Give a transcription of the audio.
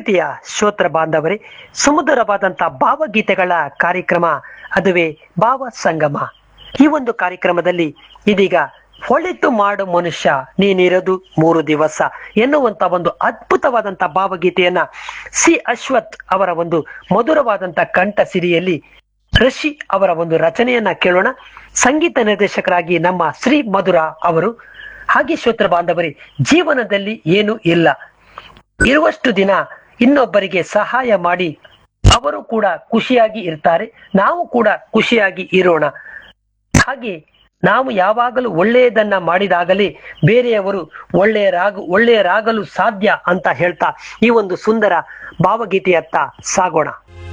ಪ್ರೀತಿಯ ಶ್ರೋತ್ರ ಬಾಂಧವರೇ ಸುಮಧುರವಾದಂತ ಭಾವಗೀತೆಗಳ ಕಾರ್ಯಕ್ರಮ ಅದುವೇ ಭಾವ ಸಂಗಮ ಈ ಒಂದು ಕಾರ್ಯಕ್ರಮದಲ್ಲಿ ಇದೀಗ ಒಳಿತು ಮಾಡು ಮನುಷ್ಯ ನೀನಿರೋದು ಮೂರು ದಿವಸ ಎನ್ನುವಂತ ಒಂದು ಅದ್ಭುತವಾದಂತ ಭಾವಗೀತೆಯನ್ನ ಸಿ ಅಶ್ವಥ್ ಅವರ ಒಂದು ಮಧುರವಾದಂತ ಕಂಠ ಸಿರಿಯಲ್ಲಿ ಋಷಿ ಅವರ ಒಂದು ರಚನೆಯನ್ನ ಕೇಳೋಣ ಸಂಗೀತ ನಿರ್ದೇಶಕರಾಗಿ ನಮ್ಮ ಶ್ರೀ ಮಧುರ ಅವರು ಹಾಗೆ ಶ್ರೋತ್ರ ಬಾಂಧವರೇ ಜೀವನದಲ್ಲಿ ಏನು ಇಲ್ಲ ಇರುವಷ್ಟು ದಿನ ಇನ್ನೊಬ್ಬರಿಗೆ ಸಹಾಯ ಮಾಡಿ ಅವರು ಕೂಡ ಖುಷಿಯಾಗಿ ಇರ್ತಾರೆ ನಾವು ಕೂಡ ಖುಷಿಯಾಗಿ ಇರೋಣ ಹಾಗೆ ನಾವು ಯಾವಾಗಲೂ ಒಳ್ಳೆಯದನ್ನ ಮಾಡಿದಾಗಲೇ ಬೇರೆಯವರು ಒಳ್ಳೆಯರಾಗ ಒಳ್ಳೆಯರಾಗಲು ಸಾಧ್ಯ ಅಂತ ಹೇಳ್ತಾ ಈ ಒಂದು ಸುಂದರ ಭಾವಗೀತೆಯತ್ತ ಸಾಗೋಣ